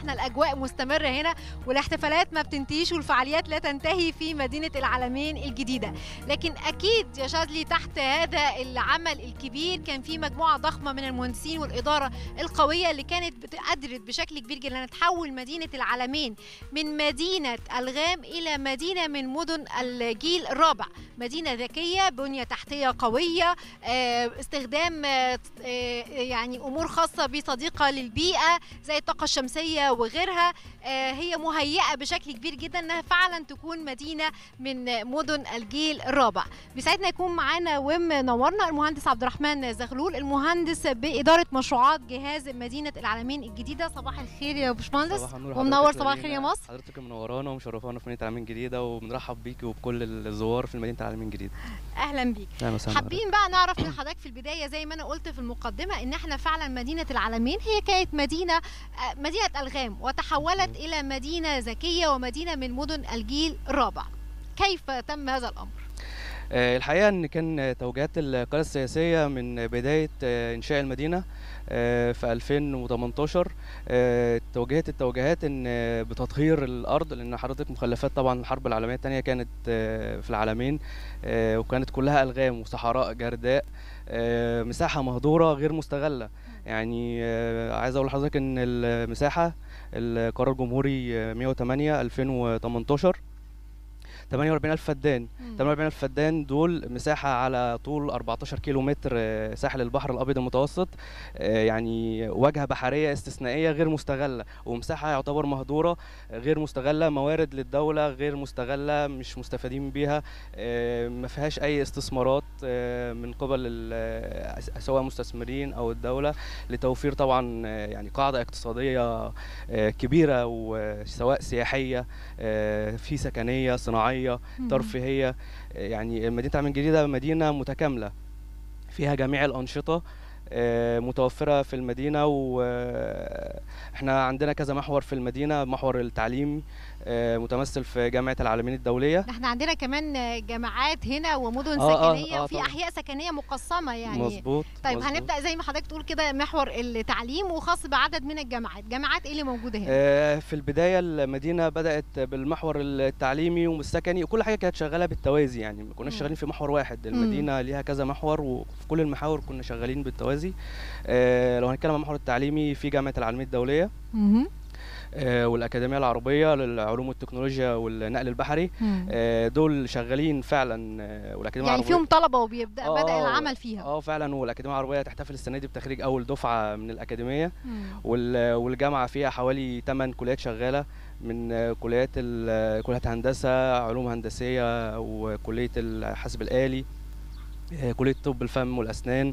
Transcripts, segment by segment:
احنا الاجواء مستمره هنا والاحتفالات ما بتنتهيش والفعاليات لا تنتهي في مدينه العالمين الجديده لكن اكيد يا شاذلي تحت هذا العمل الكبير كان في مجموعه ضخمه من المهندسين والاداره القويه اللي كانت بت- قدرت بشكل كبير جدا انها تحول مدينه العالمين من مدينه الغام الى مدينه من مدن الجيل الرابع مدينه ذكيه بنيه تحتيه قويه آه، استخدام آه، آه، يعني امور خاصه بصديقه للبيئه زي الطاقه الشمسيه وغيرها آه، هي مهيئه بشكل كبير جدا انها فعلا تكون مدينه من مدن الجيل الرابع بيسعدنا يكون معانا وم نورنا المهندس عبد الرحمن زغلول المهندس باداره مشروعات جهاز مدينه العالمين الجديده صباح الخير يا باشمهندس صباح النور ومنور حضرتك صباح الخير يا لينا. مصر. حضرتك منورانا ومشرفانا في مدينه العالمين الجديده وبنرحب بيكي وبكل الزوار في مدينه العالمين الجديده اهلا بيك اهلا وسهلا حابين بقى نعرف من حضرتك في البدايه زي ما انا قلت في المقدمه ان احنا فعلا مدينه العالمين هي كانت مدينه آه، مدينه الغام وتحولت مم. الى مدينه ذكيه ومدينه من مدن الجيل الرابع كيف تم هذا الامر آه، الحقيقه ان كان توجيهات القياده السياسيه من بدايه آه، انشاء المدينه آه، في 2018 آه، توجهت التوجيهات ان آه، بتطهير الارض لان حضرتك مخلفات طبعا الحرب العالميه الثانيه كانت آه، في العالمين آه، وكانت كلها الغام وصحراء جرداء آه، مساحه مهدوره غير مستغله يعني آه، عايز اقول لحضرتك ان المساحه القرار الجمهوري آه، 108 2018 48000 فدان 48000 فدان دول مساحة على طول 14 كيلو متر آه، ساحل البحر الأبيض المتوسط آه، يعني واجهة بحرية استثنائية غير مستغلة ومساحة يعتبر مهدورة آه، غير مستغلة موارد للدولة غير مستغلة مش مستفادين بيها آه، ما فيهاش أي استثمارات آه، من قبل ال- آه، سواء مستثمرين أو الدولة لتوفير طبعا آه، يعني قاعدة اقتصادية آه، كبيرة وسواء سياحية آه، في سكنية صناعية ترفيهيه يعني مدينه العالمين الجديده مدينه متكامله فيها جميع الانشطه آه، متوفره في المدينه واحنا عندنا كذا محور في المدينه محور التعليمي آه، متمثل في جامعه العالمين الدوليه احنا عندنا كمان جامعات هنا ومدن آه، آه، سكنيه آه، وفي طبعاً. احياء سكنيه مقسمه يعني مظبوط طيب مظبوط. هنبدا زي ما حضرتك تقول كده محور التعليم وخاص بعدد من الجامعات جامعات ايه اللي موجوده هنا آه، في البدايه المدينه بدات بالمحور التعليمي والسكني وكل حاجه كانت شغاله بالتوازي يعني ما كناش مم. شغالين في محور واحد المدينه ليها كذا محور وفي كل المحاور كنا شغالين بالتوازي آه، لو هنتكلم عن المحور التعليمي في جامعه العالمين الدوليه مهم. آه، والاكاديميه العربيه للعلوم والتكنولوجيا والنقل البحري مم. آه، دول شغالين فعلا آه، والاكاديميه يعني العربيه فيهم طلبه وبيبدا آه، بدا آه، العمل فيها اه فعلا والاكاديميه العربيه تحتفل السنه دي بتخريج اول دفعه من الاكاديميه مم. وال- والجامعه فيها حوالي 8 كليات شغاله من آه، كليات ال- كليات هندسه علوم هندسيه وكليه الحاسب الالي آه، كليه طب الفم والاسنان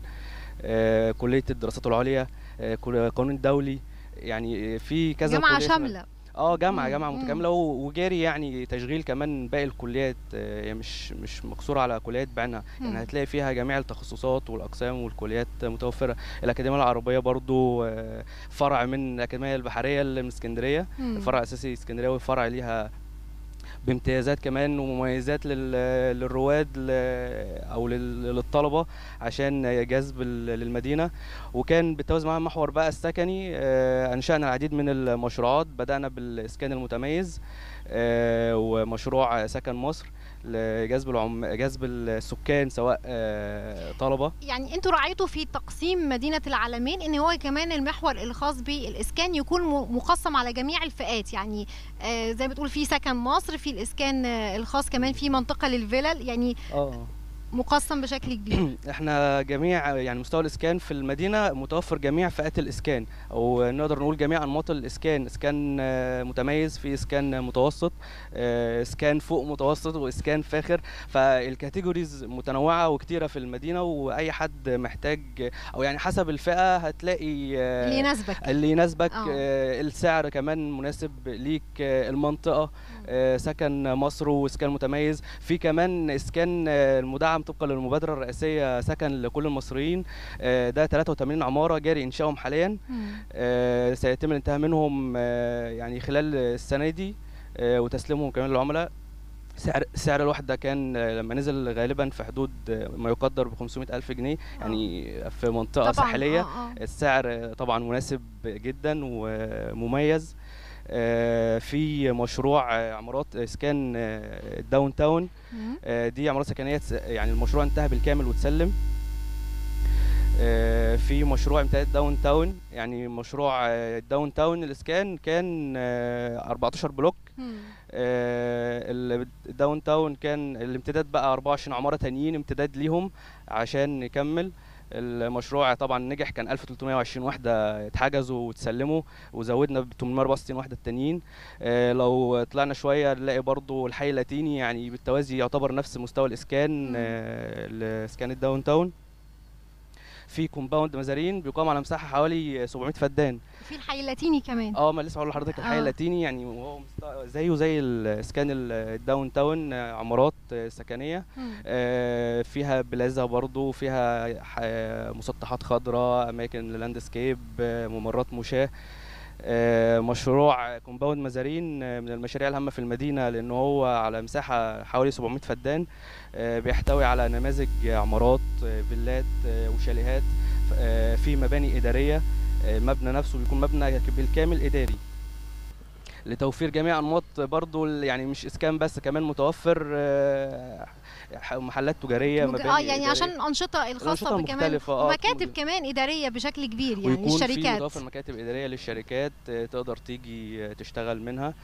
آه، كليه الدراسات العليا آه، كل- قانون دولي يعني في كذا جامعه كلية شغالة. شامله اه جامعه مم، جامعه مم. متكامله و- وجاري يعني تشغيل كمان باقي الكليات آه، يعني مش مش مقصوره على كليات بعينها مم. يعني هتلاقي فيها جميع التخصصات والاقسام والكليات متوفره الاكاديميه العربيه برضو آه، فرع من الاكاديميه البحريه اللي من اسكندريه مم. الفرع الاساسي اسكندريه والفرع ليها بامتيازات كمان ومميزات لل- للرواد ل- او لل- للطلبه عشان جذب ال- للمدينه وكان بالتوازي مع المحور بقى السكني آه، انشانا العديد من المشروعات بدانا بالاسكان المتميز آه، ومشروع سكن مصر لجذب العم... جذب السكان سواء آه، طلبه يعني انتوا راعيتوا في تقسيم مدينه العالمين ان هو كمان المحور الخاص بالاسكان يكون م- مقسم على جميع الفئات يعني آه زي ما بتقول في سكن مصر في الاسكان آه الخاص كمان في منطقه للفلل يعني اه مقسم بشكل كبير احنا جميع يعني مستوى الاسكان في المدينه متوفر جميع فئات الاسكان او نقدر نقول جميع انماط الاسكان اسكان آه، متميز في اسكان متوسط آه، اسكان فوق متوسط واسكان فاخر فالكاتيجوريز متنوعه وكتيره في المدينه واي حد محتاج او يعني حسب الفئه هتلاقي آه، اللي يناسبك اللي يناسبك آه. آه، السعر كمان مناسب ليك آه، المنطقه آه، سكن مصر واسكان متميز في كمان اسكان آه، المدعم طبقا للمبادره الرئاسيه سكن لكل المصريين آه، ده 83 عماره جاري انشائهم حاليا مم. آه، سيتم الانتهاء منهم آه، يعني خلال السنه دي آه، وتسليمهم كمان للعملاء سعر سعر الوحدة كان آه، لما نزل غالبا في حدود آه، ما يقدر ب 500 ألف جنيه يعني في منطقة طبعا ساحلية آه آه. السعر آه، طبعا مناسب جدا ومميز آه، في مشروع آه، عمارات اسكان آه، الداون تاون مم. آه، دي عمارات سكنيه تس- يعني المشروع انتهى بالكامل واتسلم آه، في مشروع امتداد داون تاون يعني مشروع آه، الداون تاون الاسكان كان آه، 14 بلوك مم. آه، ال- الداون تاون كان الامتداد بقى 24 عمارة تانيين امتداد ليهم عشان نكمل المشروع طبعا نجح كان 1320 وحدة اتحجزوا واتسلموا وزودنا ب 864 وحدة التانيين آه، لو طلعنا شوية نلاقي برضو الحي اللاتيني يعني بالتوازي يعتبر نفس مستوى الإسكان مم. آه، الإسكان الداون تاون في كومباوند مزارين بيقام على مساحة حوالي 700 فدان في الحي اللاتيني كمان اه ما لسه هقول لحضرتك الحي آه. اللاتيني يعني وهو مست- زيه زي الاسكان ال- الداون تاون آه، عمارات آه، سكنيه مم. آه، فيها بلازا برضو فيها ح- مسطحات خضراء اماكن لاندسكيب آه، ممرات مشاة آه، مشروع كومباوند مزارين آه، من المشاريع الهامة في المدينة لأن هو على مساحة حوالي 700 فدان آه، بيحتوي على نماذج عمارات آه، فيلات آه، وشاليهات آه، في مباني إدارية آه، المبنى نفسه بيكون مبنى بالكامل إداري لتوفير جميع انماط برضو ال- يعني مش اسكان بس كمان متوفر آه، ح- محلات تجاريه ممكن- مباني اه يعني إدارية. عشان الانشطه الخاصه الأنشطة بكمان المختلفة، آه، ومكاتب تكون- كمان اداريه بشكل كبير يعني ويكون في للشركات متوفر مكاتب اداريه للشركات آه، تقدر تيجي آه، تشتغل منها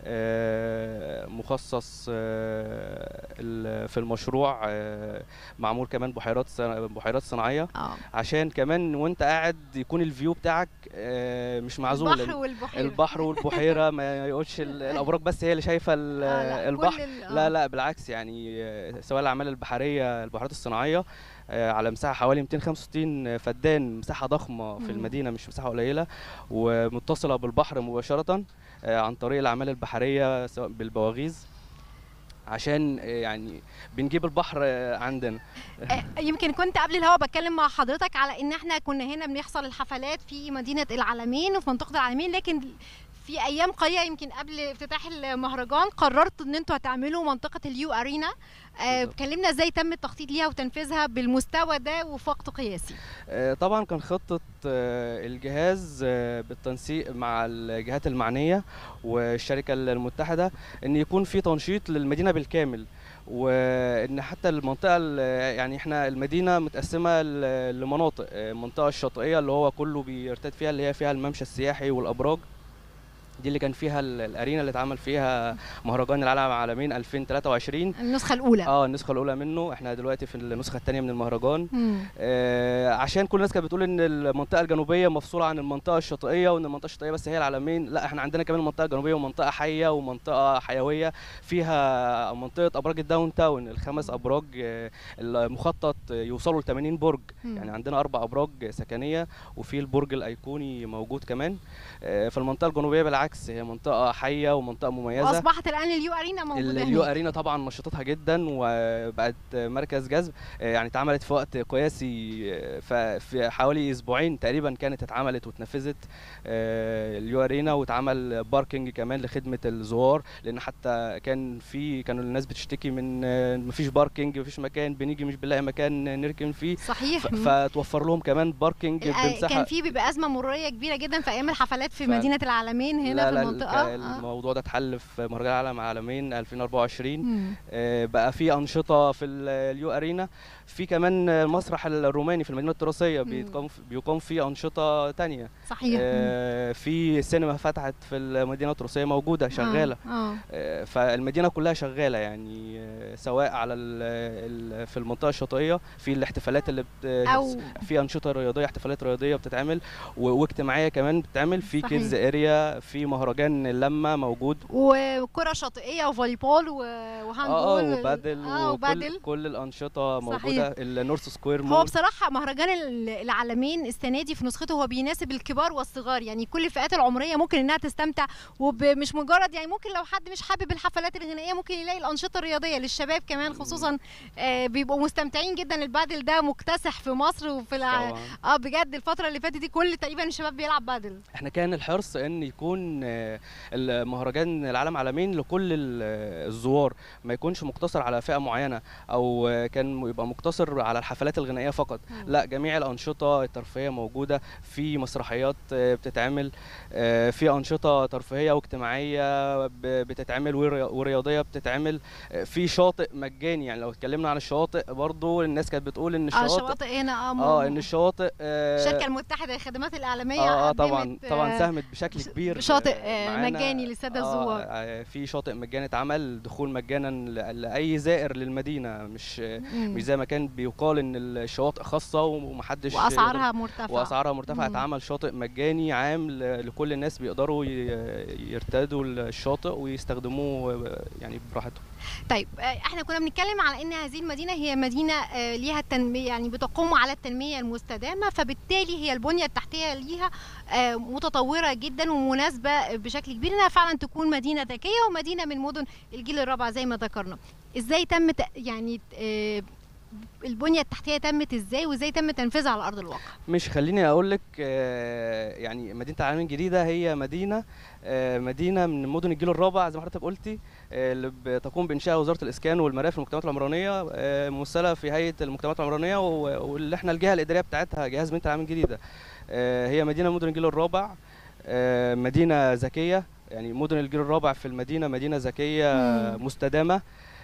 آه، مخصص آه، ال- في المشروع آه، معمول كمان بحيرات صنا- بحيرات صناعيه اه عشان كمان وانت قاعد يكون الفيو بتاعك آه، مش معزول البحر والبحيره البحر والبحيره ما يقولش ال- الابراج بس هي اللي شايفه ال- آه، لا، كل البحر ال- آه. لا لا بالعكس يعني آه، سواء الاعمال البحريه البحيرات الصناعيه آه، على مساحه حوالي 265 فدان مساحه ضخمه في مم. المدينه مش مساحه قليله ومتصله بالبحر مباشره آه، عن طريق الاعمال البحريه سواء بالبواغيز عشان آه، يعني بنجيب البحر آه، عندنا آه، يمكن كنت قبل الهوا بتكلم مع حضرتك على ان احنا كنا هنا بنحصل الحفلات في مدينه العالمين وفي منطقه العالمين لكن في ايام قليله يمكن قبل افتتاح المهرجان قررتوا ان انتوا هتعملوا منطقه اليو ارينا آه، بالظبط. كلمنا ازاي تم التخطيط ليها وتنفيذها بالمستوى ده وفي وقت قياسي آه، طبعا كان خطة آه، الجهاز آه، بالتنسيق مع الجهات المعنية والشركة المتحدة ان يكون في تنشيط للمدينة بالكامل وان حتى المنطقة ال- يعني احنا المدينة متقسمة ل- لمناطق آه، المنطقة الشاطئية اللي هو كله بيرتاد فيها اللي هي فيها الممشى السياحي والابراج دي اللي كان فيها ال- الارينا اللي اتعمل فيها مهرجان العالم العالمين 2023 النسخه الاولى اه النسخة الأولى منه احنا دلوقتي في النسخة الثانية من المهرجان مم. آه، عشان كل الناس كانت بتقول ان المنطقه الجنوبيه مفصوله عن المنطقه الشاطئيه وان المنطقه الشاطئيه بس هي العلمين لا احنا عندنا كمان المنطقه الجنوبيه ومنطقه حيه ومنطقه حيويه فيها منطقه ابراج الداون تاون الخمس ابراج آه، المخطط يوصلوا ل 80 برج مم. يعني عندنا اربع ابراج سكنيه وفي البرج الايقوني موجود كمان آه، فالمنطقه الجنوبيه بالعكس هي منطقه حيه ومنطقه مميزه واصبحت الان اليو ارينا موجوده اليو هناك ارينا طبعا نشطتها جدا وبقت مركز جذب آه، يعني اتعملت في وقت قياسي آه، ففي حوالي اسبوعين تقريبا كانت اتعملت واتنفذت آه، اليو ارينا واتعمل باركينج كمان لخدمه الزوار لان حتى كان في كانوا الناس بتشتكي من آه، مفيش باركينج مفيش مكان بنيجي مش بنلاقي مكان نركن فيه صحيح ف- فتوفر لهم كمان باركينج الآ- بمساحه كان في بيبقى ازمه مروريه كبيره جدا في ايام الحفلات في ف- مدينه العالمين هنا لا في لا المنطقه الك- آه. الموضوع ده اتحل في مهرجان العالم عالمين 2024 مم. آه، بقى في انشطه في ال- اليو ارينا في كمان المسرح الروماني في المدينه التراثيه مم. بيتقام بيقام فيه انشطه تانية صحيح آه، في سينما فتحت في المدينه التراثيه موجوده شغاله اه, آه. آه، فالمدينه كلها شغاله يعني آه، سواء على ال ال في المنطقه الشاطئيه في الاحتفالات اللي بت او في انشطه رياضيه احتفالات رياضيه بتتعمل و- واجتماعيه كمان بتتعمل في صحيح. كيدز اريا في مهرجان اللمه موجود وكره شاطئيه وفولي بول و- وهاند اه بول اه وبادل اه وكل وبادل كل الانشطه صحيح. موجوده النورث سكوير هو مول بصراحة مهرجان ال- العالمين السنة دي في نسخته هو بيناسب الكبار والصغار يعني كل الفئات العمرية ممكن انها تستمتع ومش مجرد يعني ممكن لو حد مش حابب الحفلات الغنائية ممكن يلاقي الأنشطة الرياضية للشباب كمان خصوصا آه بيبقوا مستمتعين جدا البادل ده مكتسح في مصر وفي الع... طبعا اه بجد الفترة اللي فاتت دي كل تقريبا الشباب بيلعب بادل احنا كان الحرص ان يكون آه، المهرجان العالم عالمين لكل ال- الزوار ما يكونش مقتصر على فئه معينه او آه، كان يبقى مقتصر على الحفلات الغنائيه فقط لا جميع الانشطه الترفيهيه موجوده في مسرحيات آه، بتتعمل آه، في انشطه ترفيهيه واجتماعيه ب- بتتعمل وري- ورياضيه بتتعمل آه، في شاطئ مجاني يعني لو اتكلمنا عن الشواطئ برضو الناس كانت بتقول ان اه الشواطئ الشواطئ هنا اه اه مو- ان الشواطئ آه، الشركه المتحده للخدمات الاعلاميه اه اه طبعا قدمت، طبعا آه، ساهمت بشكل ش- كبير شاطئ، آه، آه، معانا. مجاني للسادة آه، الزوار. آه، في شاطئ مجاني اتعمل دخول مجانا ل- لاي زائر للمدينه مش مم. مش زي ما كان بيقال ان الشواطئ خاصه ومحدش واسعارها مرتفعه واسعارها مرتفعه مم. اتعمل شاطئ مجاني عام ل- لكل الناس بيقدروا ي- يرتادوا الشاطئ ويستخدموه آه، يعني براحتهم طيب آه، احنا كنا بنتكلم على ان هذه المدينه هي مدينه آه، ليها التنميه يعني بتقوم على التنميه المستدامه فبالتالي هي البنيه التحتيه ليها آه، متطوره جدا ومناسبه بشكل كبير انها فعلا تكون مدينه ذكيه ومدينه من مدن الجيل الرابع زي ما ذكرنا ازاي تم ت- يعني آه، البنيه التحتيه تمت ازاي وازاي تم تنفيذها على ارض الواقع مش خليني اقول لك آه، يعني مدينه العالمين الجديده هي مدينه آه، مدينه من مدن الجيل الرابع زي ما حضرتك قلتي آه، اللي بتقوم بانشاء وزاره الاسكان والمرافق والمجتمعات العمرانيه آه، ممثله في هيئه المجتمعات العمرانيه و- واللي احنا الجهه الاداريه بتاعتها جهاز مدينه العالمين الجديده آه، هي مدينه من مدن الجيل الرابع آه، مدينه ذكيه يعني مدن الجيل الرابع في المدينه مدينه ذكيه مم. مستدامه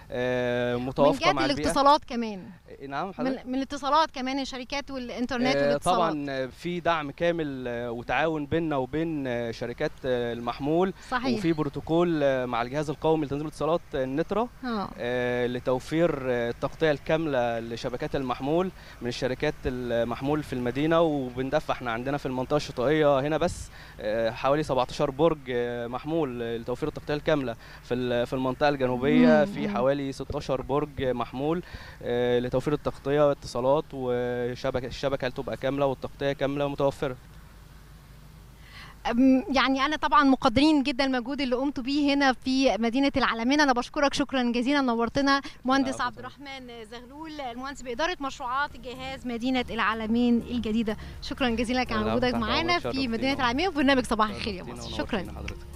آه، من متوافقه جهه مع البيئه الاتصالات كمان نعم حضرتك من, من الاتصالات كمان الشركات والانترنت آه، والاتصالات طبعا في دعم كامل آه، وتعاون بيننا وبين آه، شركات آه، المحمول صحيح وفي بروتوكول آه، مع الجهاز القومي لتنظيم الاتصالات آه، النترا اه آه، لتوفير آه، التغطيه الكامله لشبكات المحمول من الشركات المحمول في المدينه وبندفع احنا عندنا في المنطقه الشاطئيه هنا بس آه، حوالي 17 برج آه، محمول آه، لتوفير التغطيه الكامله في ال- في المنطقه الجنوبيه مم، في مم. حوالي 16 برج محمول آه، لتوفير التغطيه واتصالات وشبكه الشبكه تبقى كامله والتغطيه كامله متوفره أم، يعني انا طبعا مقدرين جدا المجهود اللي قمتوا بيه هنا في مدينه العالمين انا بشكرك شكرا جزيلا نورتنا مهندس العفو عبد طبعا. الرحمن زغلول المهندس باداره مشروعات جهاز مدينه العالمين الجديده شكرا جزيلا لك على العفو، وجودك تحت معانا أمرك، في شرفتينا مدينه و- العالمين وفي برنامج صباح الخير يا شرفتينا مصر شكرا ونورتينا حضرتك